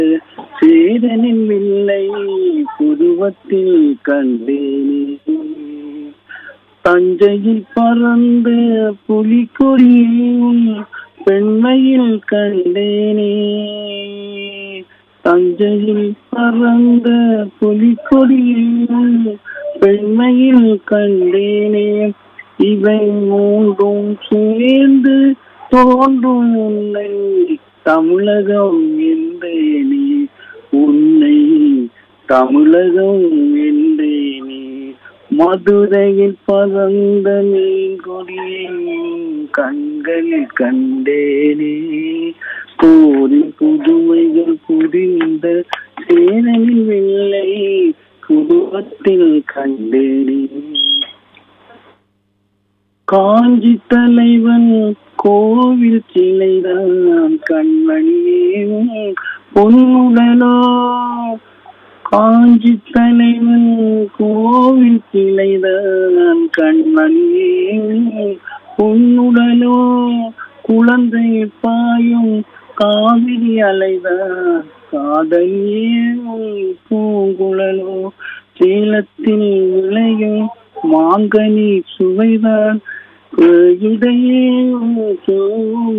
சேரனின் வில்லை புருவத்தில் கண்டேனே தஞ்சையில் பறந்த புலிக்கொடியும் பெண்மையில் கண்டேனே தஞ்சையில் பறந்த புலிக்கொடியும் பெண்மையில் கண்டேனே இவை மூன்றும் சேர்ந்து தோன்றும் உன்னை தமிழகம் என்றேனே உன்னை தமிழகம் என்றேனே மதுரையில் பறந்த மீன்கொடியின் கண்களில் கண்டேனே போரின் புதுமைகள் புரிந்த சேரனின் வெள்ளை புருவத்தில் கண்டேனே காஞ்சி தலைவன் கோவில் சிலைதான் கண்மணியே பொன்னுடலோ காஞ்சி தலைவன் கோவில் சிலைதான் கண்மணியே பொன்னுடலோ குழந்தை பாயும் காவிரி அலைதான் காதலியே பூங்குழலோ சேலத்தில் விளையும் மாங்கனி சுவைதான் இடையே